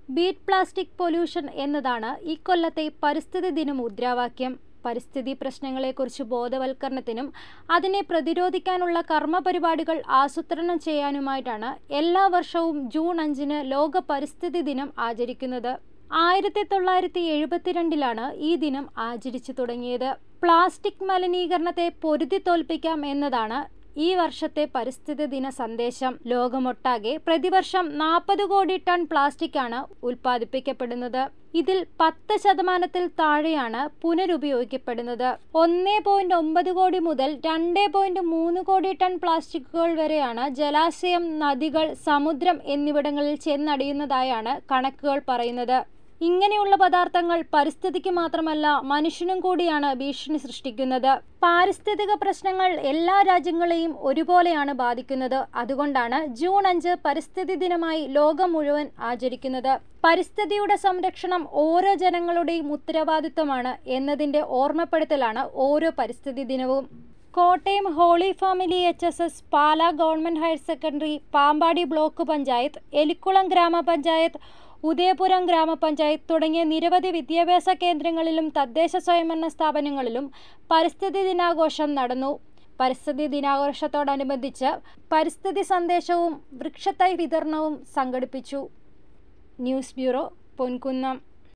beat plastic pollution എന്നതാണ് ഇക്കൊല്ലത്തെ പരിസ്ഥിതി ദിന മുദ്രാവാക്യം പരിസ്ഥിതി പ്രശ്നങ്ങളെക്കുറിച്ച് ബോധവൽക്കരണത്തിനും അതിനെ പ്രതിരോധിക്കാനുള്ള കർമ്മ പരിപാടികൾ ആസൂത്രണം ചെയ്യാനുമായിട്ടാണ് എല്ലാ വർഷവും ജൂൺ അഞ്ചിന് ലോക പരിസ്ഥിതി ദിനം ആചരിക്കുന്നത് ആയിരത്തി തൊള്ളായിരത്തി എഴുപത്തിരണ്ടിലാണ് ഈ ദിനം ആചരിച്ചു തുടങ്ങിയത് പ്ലാസ്റ്റിക് മലിനീകരണത്തെ പൊരുതി തോൽപ്പിക്കാം എന്നതാണ് ഈ വർഷത്തെ പരിസ്ഥിതി ദിന സന്ദേശം ലോകമൊട്ടാകെ പ്രതിവർഷം നാൽപ്പത് കോടി ടൺ പ്ലാസ്റ്റിക്കാണ് ഉൽപ്പാദിപ്പിക്കപ്പെടുന്നത് ഇതിൽ പത്ത് ശതമാനത്തിൽ താഴെയാണ് പുനരുപയോഗിക്കപ്പെടുന്നത് ഒന്നേ പോയിന്റ് ഒമ്പത് കോടി മുതൽ രണ്ട് പോയിന്റ് മൂന്ന് കോടി ടൺ പ്ലാസ്റ്റിക്കുകൾ വരെയാണ് ജലാശയം നദികൾ സമുദ്രം എന്നിവിടങ്ങളിൽ ചെന്നടിയുന്നതായാണ് കണക്കുകൾ പറയുന്നത് ഇങ്ങനെയുള്ള പദാർത്ഥങ്ങൾ പരിസ്ഥിതിക്ക് മാത്രമല്ല മനുഷ്യനും കൂടിയാണ് ഭീഷണി സൃഷ്ടിക്കുന്നത് പാരിസ്ഥിതിക പ്രശ്നങ്ങൾ എല്ലാ രാജ്യങ്ങളെയും ഒരുപോലെയാണ് ബാധിക്കുന്നത് അതുകൊണ്ടാണ് ജൂൺ അഞ്ച് പരിസ്ഥിതി ദിനമായി ലോകം മുഴുവൻ ആചരിക്കുന്നത് പരിസ്ഥിതിയുടെ സംരക്ഷണം ഓരോ ജനങ്ങളുടെയും ഉത്തരവാദിത്തമാണ് എന്നതിന്റെ ഓർമ്മപ്പെടുത്തലാണ് ഓരോ പരിസ്ഥിതി ദിനവും Kottayam holy family H S S Pala government higher secondary Pampady block panchayat Elikkulam ഗ്രാമപഞ്ചായത്ത് ഉദയപുരം ഗ്രാമപഞ്ചായത്ത് തുടങ്ങിയ നിരവധി വിദ്യാഭ്യാസ കേന്ദ്രങ്ങളിലും തദ്ദേശ സ്വയംഭരണ സ്ഥാപനങ്ങളിലും പരിസ്ഥിതി ദിനാഘോഷം നടന്നു പരിസ്ഥിതി ദിനാഘോഷത്തോടനുബന്ധിച്ച് പരിസ്ഥിതി സന്ദേശവും വൃക്ഷത്തൈ വിതരണവും സംഘടിപ്പിച്ചു ന്യൂസ് ബ്യൂറോ പൊൻകുന്നം